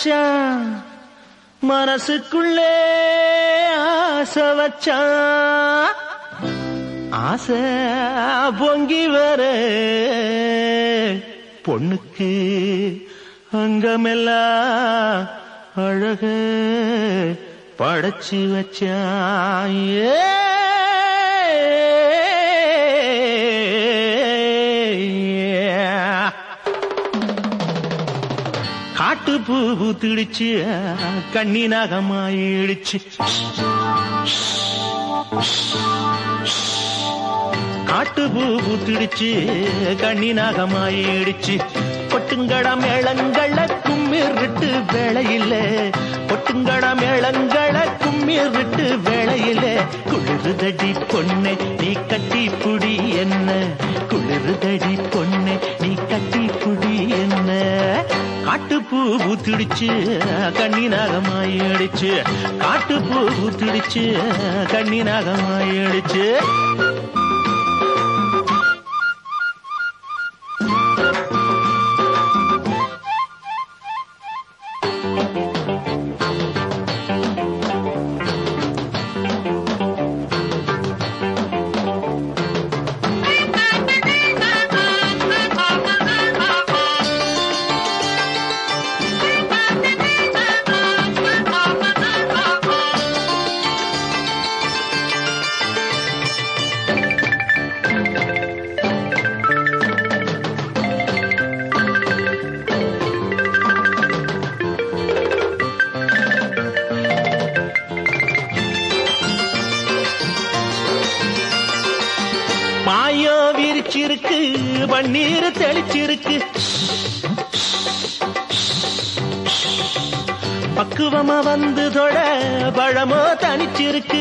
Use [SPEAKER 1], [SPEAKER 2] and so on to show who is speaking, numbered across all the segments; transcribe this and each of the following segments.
[SPEAKER 1] வச்சான் மனசுக்குள்ளே ஆசை வச்சான் ஆசை பொங்கி வர பொண்ணுக்கு அங்கமெல்லாம் அழக படைச்சு வச்சான் ஏ காட்டு பூ பூத்திடுச்சு கண்ணி நகமாயிடுச்சு காட்டு பூ பூத்திடுச்சு கண்ணி நகமாயிடுச்சு பொட்டுங்கட மேளங்கள கும்மிருட்டு வேளையில பொட்டுங்கட மேளங்கள கும்மிருட்டு வேளையில குளிருதடி பொண்ணே நீ கட்டி புடி என்ன குளிருதடி பொண்ணே நீ கட்டி புடி என்ன காட்டுப்பூ பூத்திடுச்சு கண்ணி நாகமாயிடுச்சு காட்டுப்பூ பூத்திடுச்சு கண்ணி நாகமாயிடுச்சு மாயோ விரிச்சிருக்கு பன்னீர் தெளிச்சிருக்கு பக்குவமா வந்து தொட பழமோ தனிச்சிருக்கு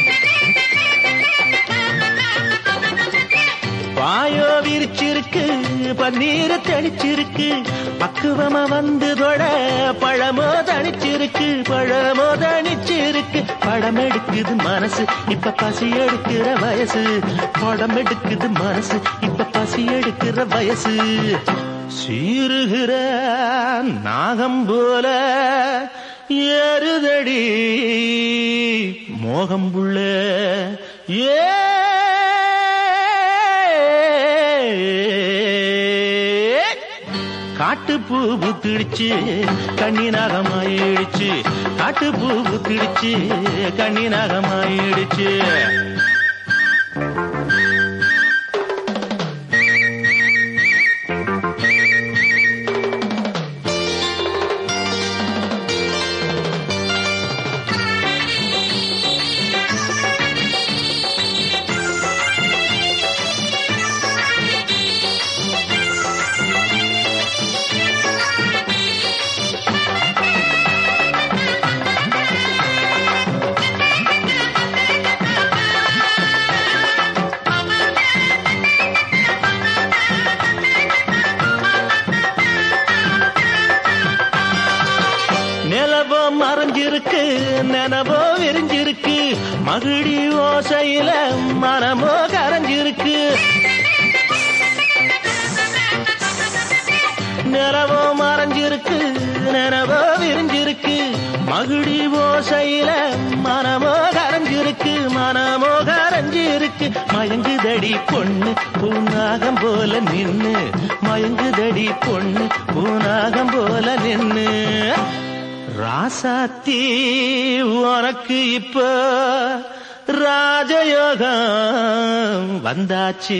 [SPEAKER 1] வாயோ விரிச்சிருக்கு பன்னீர் தெளிச்சிருக்கு பக்குவமா வந்து தொட பழமோ தனிச்சிருக்கு பழமோ தனிச்சிருக்கு படம் எடுக்குது மனசு இப்ப பசி எடுக்கிற வயசு படம் எடுக்குது மனசு இப்ப பசி எடுக்கிற வயசு சீருகிற நாகம் போல ஏறுதடி மோகம் புள்ள ஏ காட்டுப்பூ புத்திடுச்சு கண்ணி நாகமாயிடுச்சு காட்டுப்பூ புத்திடுச்சு கண்ணி நாகமாயிடுச்சு நிலவோ மறைஞ்சிருக்கு நினவோ விரிஞ்சிருக்கு மகிழி ஓசையில மனமோ கரைஞ்சிருக்கு நிலவோ மறைஞ்சிருக்கு நினவோ விரிஞ்சிருக்கு மகிழி ஓசையில மனமோ கரைஞ்சிருக்கு மனமோ கரைஞ்சிருக்கு மயங்குதடி பொண்ணு பூநாகம் போல நின்னு மயங்குதடி பொண்ணு பூநாகம் போல நின்னு ராசாத்தி உனக்கு இப்ப ராஜயோகம் வந்தாச்சு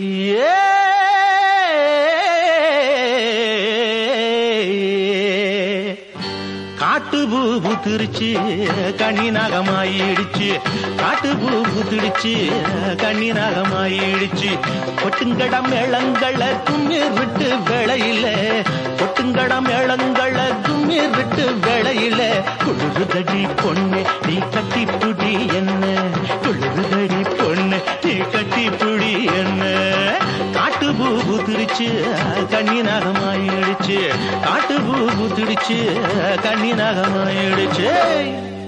[SPEAKER 1] ஏ காட்டு பூ பூத்திருச்சு கண்ணி நாகமாயிடுச்சு காட்டு பூ பூத்திடுச்சு கண்ணி நாகமாயிடுச்சு பொட்டுங்கடம் மேளங்கள கும்மீர் விட்டு வேளையில பொட்டுங்கடம் மேளங்கள கும்மீர் விட்டு வேளையில குளிருதடி பொண்ணு நீ கட்டி புடி என்ன குளிருதடி பொண்ணு நீ கட்டி புடி என்ன காட்டு பூ பூத்திருச்சு கண்ணி நாகமாயிடுச்சு காட்டு பூ பூத்திடுச்சு கண்ணி நாகமாயிடுச்சு